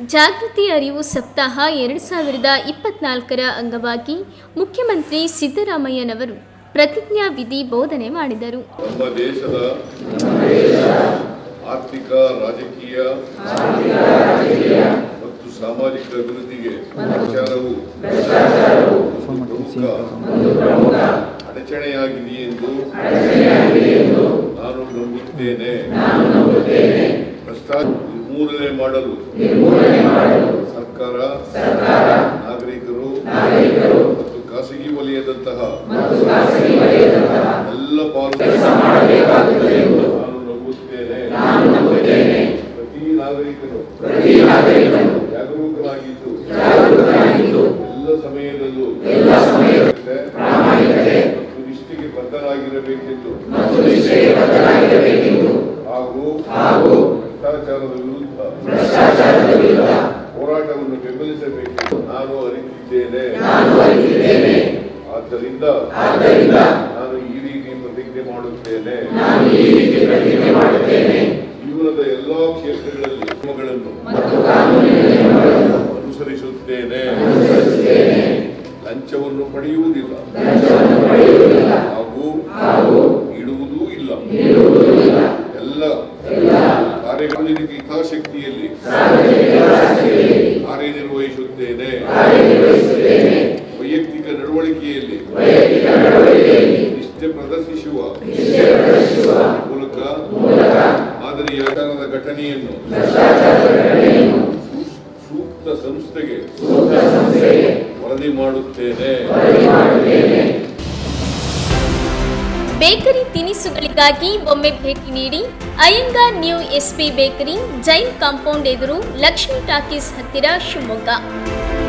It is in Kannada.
ಜಾಗೃತಿ ಅರಿವು ಸಪ್ತಾಹ ಎರಡು ಸಾವಿರದ ಇಪ್ಪತ್ನಾಲ್ಕರ ಅಂಗವಾಗಿ ಮುಖ್ಯಮಂತ್ರಿ ಸಿದ್ದರಾಮಯ್ಯನವರು ಪ್ರತಿಜ್ಞಾ ವಿಧಿ ಬೋಧನೆ ಮಾಡಿದರು ನಮ್ಮ ದೇಶದ ಆರ್ಥಿಕ ರಾಜಕೀಯ ಮತ್ತು ಸಾಮಾಜಿಕ ಅಭಿವೃದ್ಧಿಗೆ ಭ್ರಷ್ಟಾಚಾರವು ಒಂದು ಪ್ರಮುಖ ಅಡಚಣೆಯಾಗಿದೆ ಎಂದು ನಾನು ನಂಬುತ್ತೇನೆ ಭ್ರಷ್ಟಾಚಾರ ನಿರ್ಮೂಲನೆ ಮಾಡಲು ಸರ್ಕಾರ ನಾಗರಿಕರು ಮತ್ತು ಖಾಸಗಿ ವಲಯದಂತಹ ಎಲ್ಲ ಪಾಲು ನಾನು ನಂಬುತ್ತೇನೆ ಪ್ರತಿ ನಾಗರಿಕನು ಜಾಗರೂಕರಾಗಿದ್ದು ಎಲ್ಲ ಸಮಯದಲ್ಲೂ ಮತ್ತು ನಿಷ್ಠೆಗೆ ಬದ್ಧರಾಗಿರಬೇಕೆಂದು ಹಾಗೂ ಭ್ರಷ್ಟಾಚಾರದ ವಿರುದ್ಧ ಹೋರಾಟವನ್ನು ಬೆಂಬಲಿಸಬೇಕೆಂದು ನಾನು ಅರಿತಿದ್ದೇನೆ ಆದ್ದರಿಂದ ನಾನು ಈ ರೀತಿ ಪ್ರತಿಜ್ಞೆ ಮಾಡುತ್ತೇನೆ ಜೀವನದ ಎಲ್ಲಾ ಕ್ಷೇತ್ರಗಳಲ್ಲಿ ನಿಯಮಗಳನ್ನು ಅನುಸರಿಸುತ್ತೇನೆ ಲಂಚವನ್ನು ಪಡೆಯುವುದಿಲ್ಲ ಹಾಗೂ ಇಡುವುದೂ ಇಲ್ಲ ಎಲ್ಲ ಕಾರ್ಯಗಳಿಗೆ ಹಿತಾಸಕ್ತಿಯಲ್ಲಿ ಕಾರ್ಯನಿರ್ವಹಿಸುತ್ತೇನೆ ವೈಯಕ್ತಿಕ ನಡವಳಿಕೆಯಲ್ಲಿ ನಿಷ್ಠೆ ಪ್ರದರ್ಶಿಸುವ ಮೂಲಕ ಮಾದರಿಯ ವಿಧಾನದ ಘಟನೆಯನ್ನು ಸೂ- ಸೂಕ್ತ ಸಂಸ್ಥೆಗೆ ವರದಿ ಮಾಡುತ್ತೇನೆ ಬೇಕರಿ ತಿನಿಸುಗಳಿಗಾಗಿ ಒಮ್ಮೆ ಭೇಟಿ ನೀಡಿ Iyengar new SP bakery Jain compound ಎದುರು ಲಕ್ಷ್ಮಿ ಟಾಕೀಸ್ ಹತ್ತಿರ ಶಿವಮೊಗ್ಗ